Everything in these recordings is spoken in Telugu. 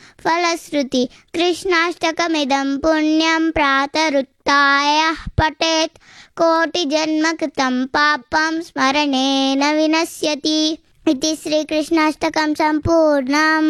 ఫలశ్రుతి కృష్ణాష్టకమిదం పుణ్యం ప్రాతరుత్య పఠేత్ కోటి జన్మ కృతం పాపం స్మరణేన వినశ్యతి ఇది శ్రీకృష్ణాష్టకం సంపూర్ణం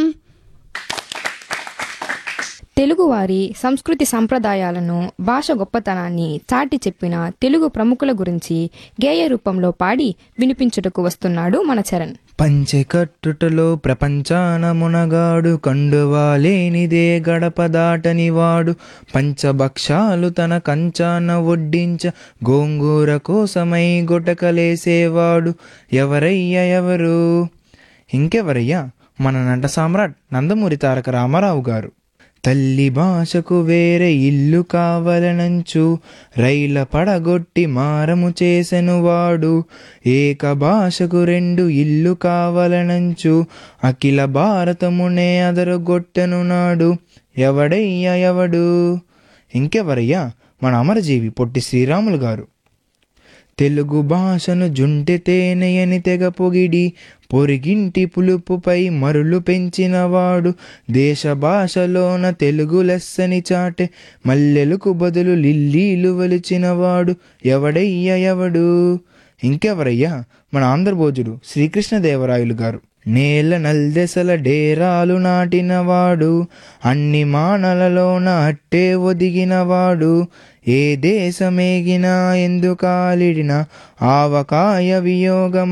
తెలుగువారి సంస్కృతి సంప్రదాయాలను భాష గొప్పతనాన్ని చాటి చెప్పిన తెలుగు ప్రముఖుల గురించి గేయ రూపంలో పాడి వినిపించుటకు వస్తున్నాడు మన చరణ్ పంచెకట్టుటలో ప్రపంచాన మునగాడు కండువాలేనిదే గడప దాటని వాడు పంచభక్షాలు తన కంచాన వడ్డించ గోంగూర కోసమై గొటకలేసేవాడు ఎవరయ్య ఎవరు ఇంకెవరయ్యా మన నట సామ్రాట్ నందమూరి తారక రామారావు గారు తల్లి భాషకు వేరే ఇల్లు కావలనంచు రైల పడగొట్టి మారము చేసెను వాడు ఏక భాషకు రెండు ఇల్లు కావలనంచు అఖిల భారతమునే అదరగొట్టెను నాడు ఎవడయ్యా ఎవడు ఇంకెవరయ్యా మన అమరజీవి పొట్టి శ్రీరాములు గారు తెలుగు భాషను జుంటె తేనెయని తెగ పొగిడి పొరిగింటి పులుపుపై మరులు పెంచినవాడు దేశ భాషలోన తెలుగు లెస్సని చాటే మల్లెలకు బదులు లిల్లీలు వలిచినవాడు ఎవడయ్య ఎవడు ఇంకెవరయ్యా మన ఆంధ్రభోజుడు శ్రీకృష్ణదేవరాయలు గారు నేల నల్దెసల డేరాలు నాటినవాడు అన్ని మానలలోన అట్టే ఒదిగినవాడు ఏ దేశమేగినా ఎందుకాలిడిన ఆవకాయ వియోగమ